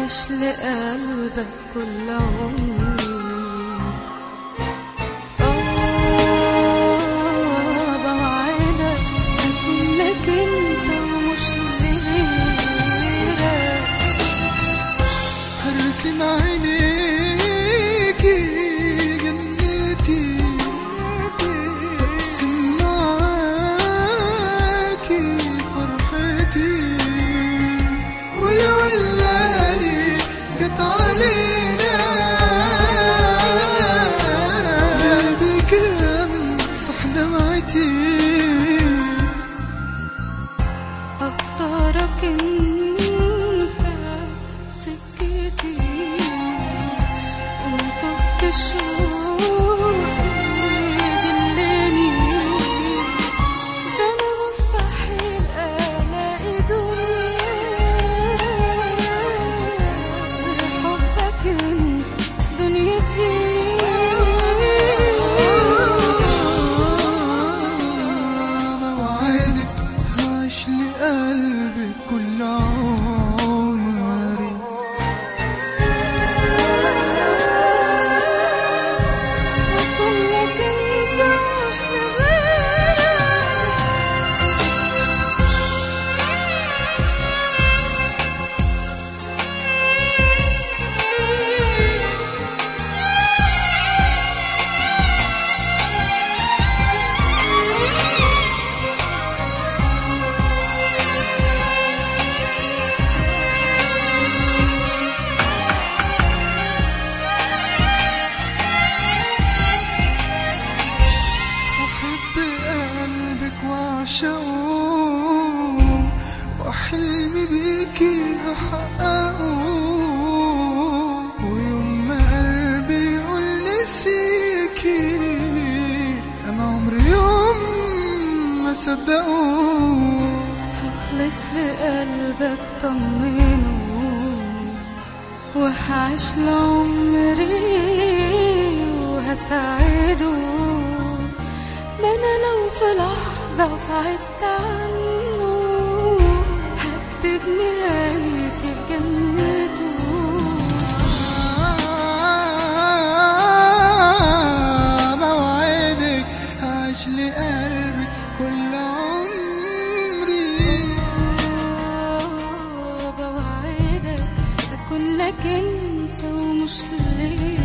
هعيش لقلبك كل عمري آه بوعدك هكون لك انت ومش لغيرك هرسم عينيكي جنتي هقسم معاكي فرحتي ولو الليالي جت علينا بيدك امسح دمعتي اختارك انت سكتي وانطقت شوقي دلني ده انا مستحيل الاقي دنيا غير حبك انت دنيتي موعدك هعيش لقلبك كل عمري هكون لك انت مش لغيرك أحب قلبك وأعشقه وحلمي بيكي أحققه ويوم ما قلبي يقول نسيكي أنا عمري يوم ما صدقه هخلص لقلبك طمنه وهعيش لعمري وهساعده ما انا لو في لحظة بعدت عنه هكتب نهايتي بجنته موعدك هعيش لقلبك كل عمري بوعدك هكون لك انت ومش ليا